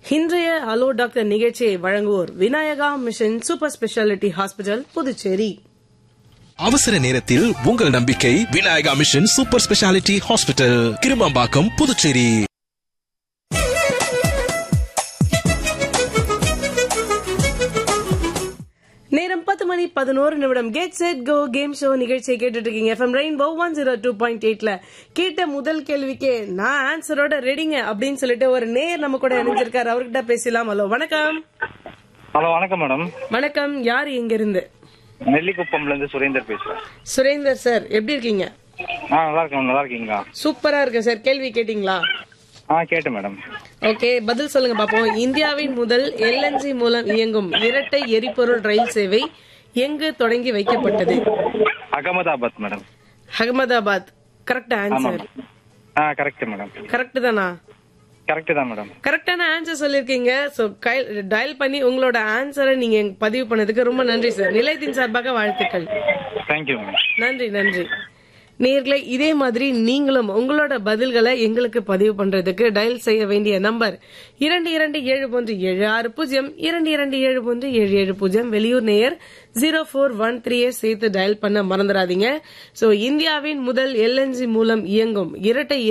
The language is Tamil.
இன்றைய ஹலோ டாக்டர் நிகழ்ச்சியை வழங்குவோர் Vinayaka mission super speciality hospital Puducherry அவசர நேரத்தில் உங்கள் நம்பிக்கை Vinayaka mission super speciality hospital Kirumampakkam Puducherry நேரம் பத்து மணி பதினோரு நிமிடம் get set go game show நிகழ்ச்சியை கேட்டுட்டு இருக்கீங்க FM rainbow one zero two point எயிட்ல கேட்ட முதல் கேள்விக்கு நான் ஆன்சரோட ரெடிங்க அப்படின்னு சொல்லிட்டு ஒரு நேர் நம்ம கூட இணைஞ்சிருக்காரு அவர்கிட்ட பேசலாம் ஹலோ வணக்கம் ஹலோ வணக்கம் மேடம் வணக்கம் யார் இங்க இருந்து நெல்லிக்குப்பம்ல இருந்து சுரேந்தர் பேசுறேன் சுரேந்தர் சார் எப்படி இருக்கீங்க ஆ நல்லா இருக்கேன் நல்லா இருக்கீங்களா சூப்பரா இருக்கு சார் கேள்வி கேட்டீங்களா ஆ கேட்டேன் மேடம் ஓகே பதில் சொல்லுங்க பாப்போம் இந்தியாவின் முதல் எல்என்ஜி மூலம் இயங்கும் இரட்டை எரிபொருள் ரயில் சேவை எங்கு தொடங்கி வைக்கப்பட்டது Ahmedabad madam Ahmedabad correct answer ஆ கரெக்ட் மேடம் கரெக்ட் தானா கரெக்ட் தான் மேடம் கரெக்டான ஆன்சர் சொல்லிருக்கீங்க சோ டயல் பண்ணி உங்களோட ஆன்சரை நீங்க எங்க பதிவு பண்ணதுக்கு ரொம்ப நன்றி சார் நிலையத்தின் சார்பாக வாழ்த்துக்கள் தேங்க்யூ மேம் நன்றி நன்றி நேர்களை இதே மாதிரி நீங்களும் உங்களோட பதில்களை எங்களுக்கு பதிவு பண்றதுக்கு டயல் செய்ய வேண்டிய நம்பர் இரண்டு இரண்டு ஏழு ஒன்று ஏழு ஆறு பூஜ்ஜியம் இரண்டு இரண்டு ஏழு ஒன்று ஏழு ஏழு பூஜ்ஜியம் வெளியூர் நேயர் ஜீரோ ஃபோர் ஒன் த்ரீயை சேர்த்து டயல் பண்ண மறந்துடாதீங்க சோ இந்தியாவின் முதல் எல்என்ஜி மூலம் இயங்கும் இரட்டை